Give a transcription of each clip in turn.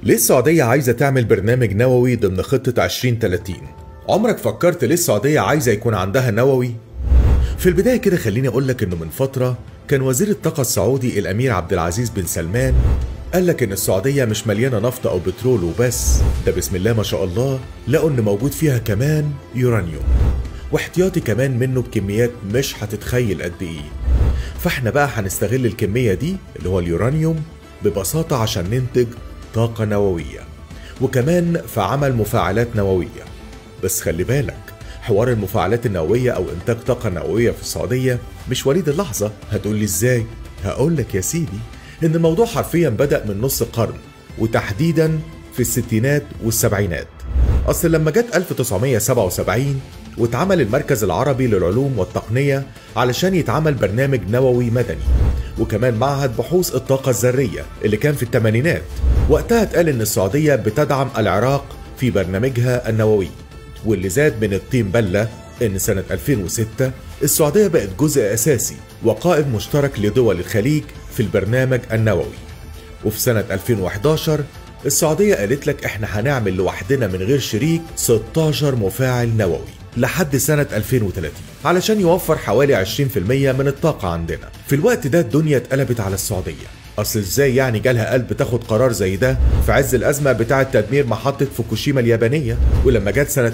ليه السعودية عايزة تعمل برنامج نووي ضمن خطة 2030 عمرك فكرت ليه السعودية عايزة يكون عندها نووي في البداية كده خليني أقول لك إنه من فترة كان وزير الطاقة السعودي الأمير عبد العزيز بن سلمان قال لك إن السعودية مش مليانة نفط أو بترول وبس ده بسم الله ما شاء الله لقوا إن موجود فيها كمان يورانيوم واحتياطي كمان منه بكميات مش هتتخيل قد إيه فاحنا بقى هنستغل الكمية دي اللي هو اليورانيوم ببساطة عشان ننتج طاقة نووية وكمان في عمل مفاعلات نووية بس خلي بالك حوار المفاعلات النووية أو إنتاج طاقة نووية في السعودية مش وليد اللحظة هتقول لي إزاي؟ هقول لك يا سيدي إن الموضوع حرفيا بدأ من نص قرن وتحديدا في الستينات والسبعينات أصل لما جت 1977 واتعمل المركز العربي للعلوم والتقنية علشان يتعمل برنامج نووي مدني وكمان معهد بحوث الطاقة الذرية اللي كان في الثمانينات وقتها اتقال إن السعودية بتدعم العراق في برنامجها النووي واللي زاد من الطين بلة إن سنة 2006 السعودية بقت جزء أساسي وقائد مشترك لدول الخليج في البرنامج النووي وفي سنة 2011 السعودية قالت لك احنا هنعمل لوحدنا من غير شريك 16 مفاعل نووي لحد سنة 2030 علشان يوفر حوالي 20% من الطاقة عندنا في الوقت ده الدنيا اتقلبت على السعودية أصل إزاي يعني جالها قلب تاخد قرار زي ده في عز الأزمة بتاعة تدمير محطة فوكوشيما اليابانية ولما جت سنة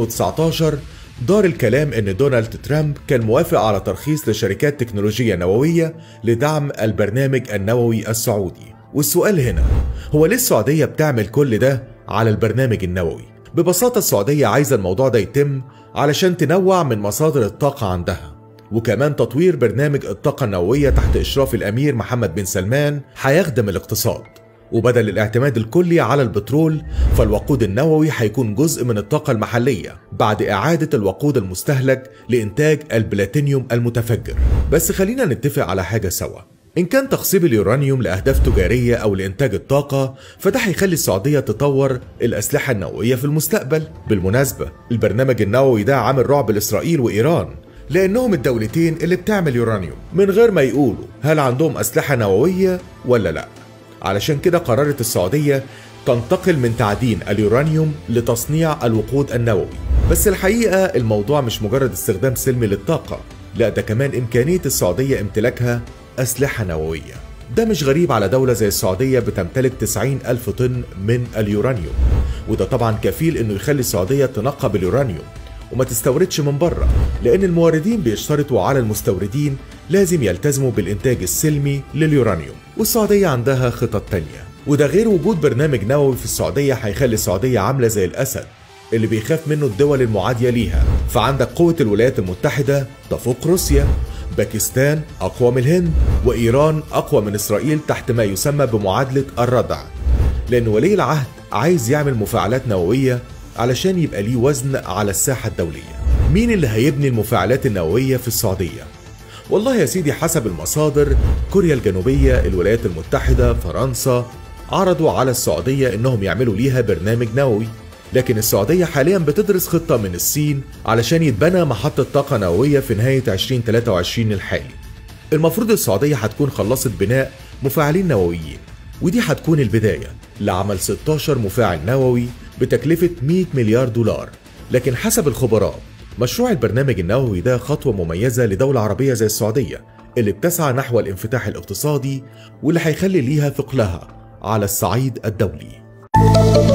2019 دار الكلام ان دونالد ترامب كان موافق على ترخيص لشركات تكنولوجية نووية لدعم البرنامج النووي السعودي والسؤال هنا هو ليه السعودية بتعمل كل ده على البرنامج النووي ببساطة السعودية عايزة الموضوع ده يتم علشان تنوع من مصادر الطاقة عندها وكمان تطوير برنامج الطاقة النووية تحت إشراف الأمير محمد بن سلمان هيخدم الاقتصاد وبدل الاعتماد الكلي على البترول فالوقود النووي هيكون جزء من الطاقة المحلية بعد إعادة الوقود المستهلك لإنتاج البلاتينيوم المتفجر بس خلينا نتفق على حاجة سوا إن كان تخصيب اليورانيوم لأهداف تجارية أو لإنتاج الطاقة فده هيخلي السعودية تطور الأسلحة النووية في المستقبل بالمناسبة البرنامج النووي ده عامل رعب لإسرائيل وإيران لأنهم الدولتين اللي بتعمل يورانيوم من غير ما يقولوا هل عندهم أسلحة نووية ولا لأ علشان كده قررت السعودية تنتقل من تعدين اليورانيوم لتصنيع الوقود النووي بس الحقيقة الموضوع مش مجرد استخدام سلمي للطاقة لا ده كمان إمكانية السعودية امتلاكها أسلحة نووية ده مش غريب على دولة زي السعودية بتمتلك 90 ألف طن من اليورانيوم وده طبعا كفيل إنه يخلي السعودية تنقى باليورانيوم وما تستوردش من بره لأن الموردين بيشترطوا على المستوردين لازم يلتزموا بالإنتاج السلمي لليورانيوم والسعودية عندها خطط تانية وده غير وجود برنامج نووي في السعودية هيخلي السعودية عاملة زي الأسد اللي بيخاف منه الدول المعادية ليها فعندك قوة الولايات المتحدة تفوق روسيا باكستان أقوى من الهند وإيران أقوى من إسرائيل تحت ما يسمى بمعادلة الردع لأن ولي العهد عايز يعمل مفاعلات نووية علشان يبقى ليه وزن على الساحة الدولية مين اللي هيبني المفاعلات النووية في السعودية؟ والله يا سيدي حسب المصادر كوريا الجنوبية الولايات المتحدة فرنسا عرضوا على السعودية انهم يعملوا ليها برنامج نووي لكن السعودية حاليا بتدرس خطة من الصين علشان يتبنى محطة طاقة نووية في نهاية 2023 الحالي المفروض السعودية هتكون خلصت بناء مفاعلين نوويين ودي هتكون البداية لعمل 16 مفاعل نووي بتكلفة 100 مليار دولار لكن حسب الخبراء مشروع البرنامج النووي ده خطوة مميزة لدولة عربية زي السعودية اللي بتسعى نحو الانفتاح الاقتصادي واللي هيخلي ليها ثقلها على الصعيد الدولي